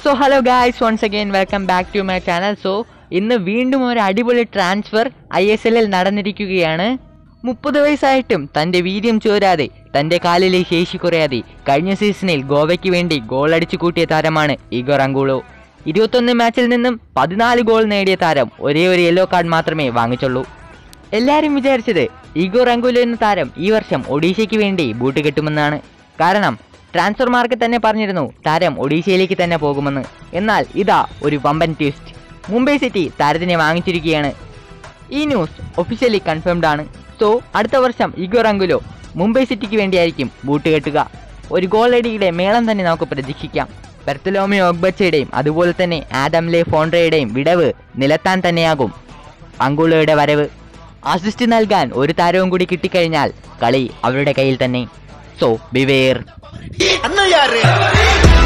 so hello guys once again welcome back to my channel so ഇന്ന് വീണ്ടും ഒരു അടിപൊളി ട്രാൻസ്ഫർ ഐ എസ് എല്ലിൽ നടന്നിരിക്കുകയാണ് മുപ്പത് വയസ്സായിട്ടും തൻ്റെ വീര്യം ചോരാതെ തൻ്റെ കാലിലെ ശേഷി കുറയാതെ കഴിഞ്ഞ സീസണിൽ ഗോവയ്ക്ക് വേണ്ടി ഗോൾ അടിച്ചു കൂട്ടിയ താരമാണ് ഇഗോർ അങ്കുളോ ഇരുപത്തൊന്ന് മാച്ചിൽ നിന്നും പതിനാല് ഗോൾ നേടിയ താരം ഒരേ ഒരു യെല്ലോ കാർഡ് മാത്രമേ വാങ്ങിച്ചുള്ളൂ എല്ലാവരും വിചാരിച്ചത് ഇഗോർ അങ്കുലോ എന്ന താരം ഈ വർഷം ഒഡീഷയ്ക്ക് വേണ്ടി ബൂട്ട് കെട്ടുമെന്നാണ് കാരണം ട്രാൻസ്ഫർ മാർക്കറ്റ് തന്നെ പറഞ്ഞിരുന്നു താരം ഒഡീഷയിലേക്ക് തന്നെ പോകുമെന്ന് എന്നാൽ ഇതാ ഒരു വമ്പൻ ട്വിസ്റ്റ് മുംബൈ സിറ്റി താരത്തിനെ വാങ്ങിച്ചിരിക്കുകയാണ് ഈ ന്യൂസ് ഒഫീഷ്യലി കൺഫേംഡ് ആണ് സോ അടുത്ത വർഷം ഇഗോർ അങ്കുലോ മുംബൈ സിറ്റിക്ക് വേണ്ടിയായിരിക്കും ബൂട്ട് കെട്ടുക ഒരു ഗോൾ അടിയുടെ മേളം തന്നെ നമുക്ക് പ്രതീക്ഷിക്കാം ബെർത്തലോമിയോ ഒഗ്ബച്ചയുടെയും അതുപോലെ തന്നെ ആദംലെ ഫോൺട്രയുടെയും വിടവ് നിലത്താൻ തന്നെയാകും അങ്കുളയുടെ വരവ് അസിസ്റ്റ് നൽകാൻ ഒരു താരവും കൂടി കിട്ടിക്കഴിഞ്ഞാൽ കളി അവരുടെ കയ്യിൽ തന്നെ സോ ബിവേർ அண்ணன் யாரு